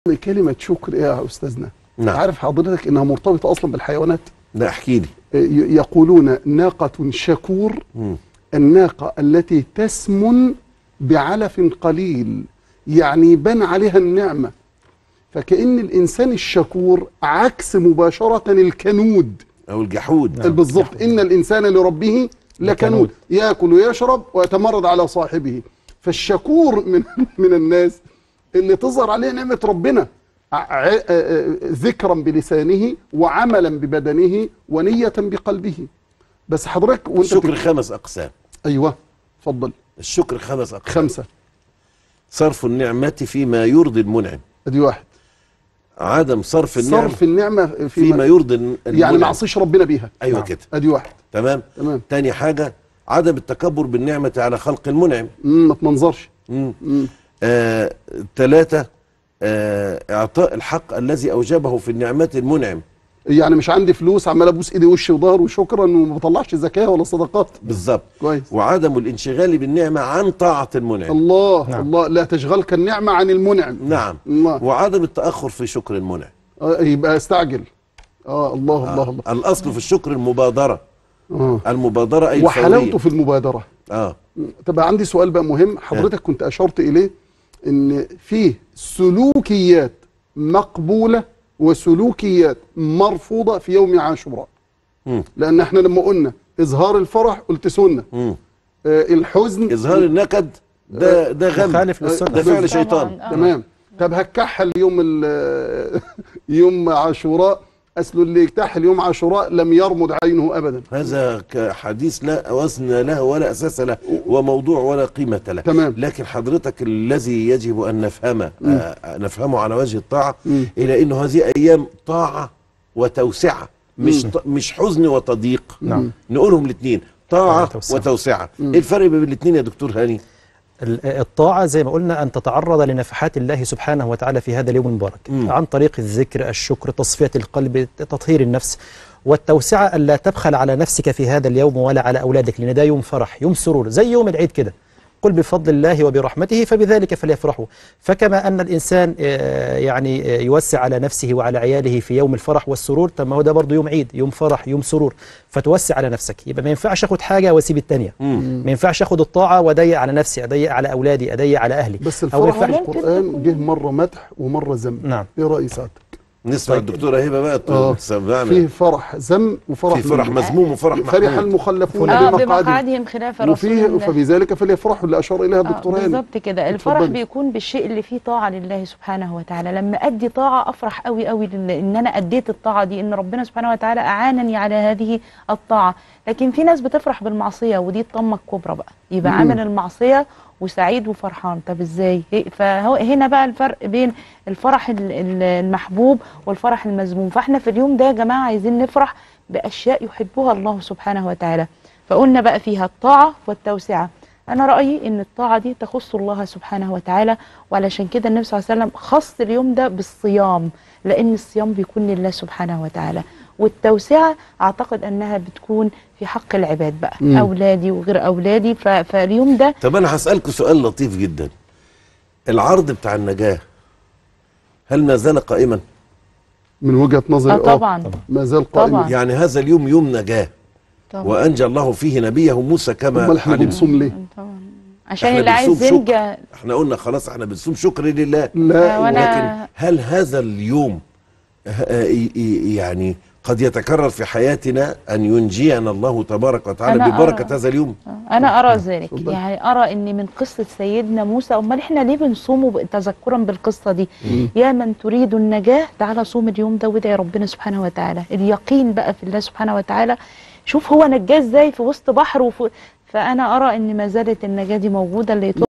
كلمة شكر ايه يا استاذنا؟ نعم. عارف حضرتك انها مرتبطة اصلا بالحيوانات لا احكي لي ي- يقولون ناقة شكور مم. الناقة التي تسمن بعلف قليل يعني يبان عليها النعمة فكأن الإنسان الشكور عكس مباشرة الكنود او الجحود بالضبط إن الإنسان لربه لكنود يأكل ويشرب ويتمرد على صاحبه فالشكور من من الناس اللي تظهر عليه نعمة ربنا ع- ع- آه، ذكرا بلسانه وعملا ببدنه ونية بقلبه بس حضرتك وانت الشكر بتك- خمس اقسام ايوه اتفضل الشكر خمس اقسام خمسة صرف النعمة فيما يرضي المنعم ادي واحد عدم صرف النعمة صرف النعمة فيما فيما يرضي الم- المنعم يعني ما اعصيش ربنا بيها ايوه نعم. كده ادي واحد تمام تمام تاني حاجة عدم التكبر بالنعمة على خلق المنعم مم، ما تمنظرش مم. مم. آه، ثلاثة آه، إعطاء الحق الذي أوجبه في النعمات المنعم يعني مش عندي فلوس عمال ابوس ايدي وشي وظهر وشكرا وما بطلعش زكاه ولا صدقات بالظبط كويس وعدم الانشغال بالنعمة عن طاعة المنعم الله نعم. الله لا تشغلك النعمه عن المنعم نعم الله وعدم التأخر في شكر المنعم آه يبقى استعجل اه الله الله الله الأصل في الشكر المبادرة اه المبادرة أي وحلاوته الفورية في المبادره آه طب عندي سؤال بقى مهم حضرتك كنت اشرت اليه ان فيه سلوكيات مقبوله وسلوكيات مرفوضه في يوم عاشوراء مم. لان احنا لما قلنا اظهار الفرح قلت سنه مم. آه الحزن إظهار النكد ده ده غم مخالف للسنة. ده فعل طبعاً. شيطان آه. تمام طب هتكحل يوم ال- يوم عاشوراء اصل اللي يكتحل يوم عاشوراء لم يرمد عينه ابدا هذا حديث لا وزن له ولا أساس له وموضوع ولا قيمة له تمام. لكن حضرتك الذي يجب أن نفهمه آه نفهمه على وجه الطاعة مم. إلى أنه هذه أيام طاعة وتوسعة مش ط... مش حزن وتضييق نعم. نقولهم الاثنين طاعة وتوسعة. وتوسعة إيه الفرق بين الاثنين يا دكتور هاني ال- الطاعة زي ما قلنا أن تتعرض لنفحات الله سبحانه وتعالى في هذا اليوم المبارك مم. عن طريق الذكر الشكر تصفية القلب تطهير النفس والتوسعة ألا تبخل على نفسك في هذا اليوم ولا على أولادك لأن ده يوم فرح يوم سرور زي يوم العيد كده قل بفضل الله وبرحمته فبذلك فليفرحوا فكما أن الإنسان آه، يعني آه، يوسع على نفسه وعلى عياله في يوم الفرح والسرور طب ما هو ده برضه يوم عيد يوم فرح يوم سرور فتوسع على نفسك يبقى ما ينفعش أخد حاجة وأسيب التانية مم. ما ينفعش اخد الطاعه واضيق على نفسي اضيق على اولادي اضيق على اهلي بس أو الفرح في ينفع- القران جه مره مدح ومره ذم نعم. ايه راي سعادتك نسمع الدكتورة هبة بقى آه. تسمعنا فيه فرح ذم وفرح في فرح ممدوح. مذموم وفرح فرح محمود المخلفون اه بمقعدهم بمقعدهم خلاف رسول وفيه الله فبذلك فليفرحوا اللي اشار اليها آه، الدكتور هاني بالظبط كده الفرح اتفضلي. بيكون بالشيء اللي فيه طاعه لله سبحانه وتعالى لما ادي طاعه افرح قوي قوي لله ان انا اديت الطاعه دي ان ربنا سبحانه وتعالى اعانني على هذه الطاعه لكن في ناس بتفرح بالمعصيه ودي الطمه الكبرى بقى يبقى مم. عامل المعصيه وسعيد وفرحان طب ازاي إيه؟ فهو هنا بقى الفرق بين الفرح ال- ال- المحبوب والفرح المذموم فاحنا في اليوم ده يا جماعه عايزين نفرح باشياء يحبها الله سبحانه وتعالى فقلنا بقى فيها الطاعه والتوسعه انا رايي ان الطاعه دي تخص الله سبحانه وتعالى وعلشان كده النبي صلى الله عليه وسلم خص اليوم ده بالصيام لان الصيام بيكون لله سبحانه وتعالى والتوسعه اعتقد انها بتكون في حق العباد بقى مم. اولادي وغير اولادي ف- فاليوم ده طب أنا هسألكوا سؤال لطيف جدا العرض بتاع النجاة هل ما زال قائما من وجهه نظري اه طبعا ما زال قائم طبعاً. يعني هذا اليوم يوم نجاة طبعا وأنجى الله فيه نبيه موسى كما امال احنا علم. بنصوم ليه طبعا عشان احنا اللي عايز بنصوم شكر. ينجى احنا قلنا خلاص احنا بنصوم شكر لله لا آه، وأنا- لكن هل هذا اليوم آه، ي- ي- يعني قد يتكرر في حياتنا أن ينجينا الله تبارك وتعالى أنا ببركة أرى. هذا اليوم انا ارى ذلك اتفضل. يعني ارى ان من قصه سيدنا موسى امال احنا ليه بنصومه ب- تذكرا بالقصه دي يا من تريد النجاه تعالى صوم اليوم ده وادعي ربنا سبحانه وتعالى اليقين بقى في الله سبحانه وتعالى شوف هو نجاه ازاي في وسط بحر وفي فانا ارى ان ما زالت النجاه دي موجوده اللي يطلب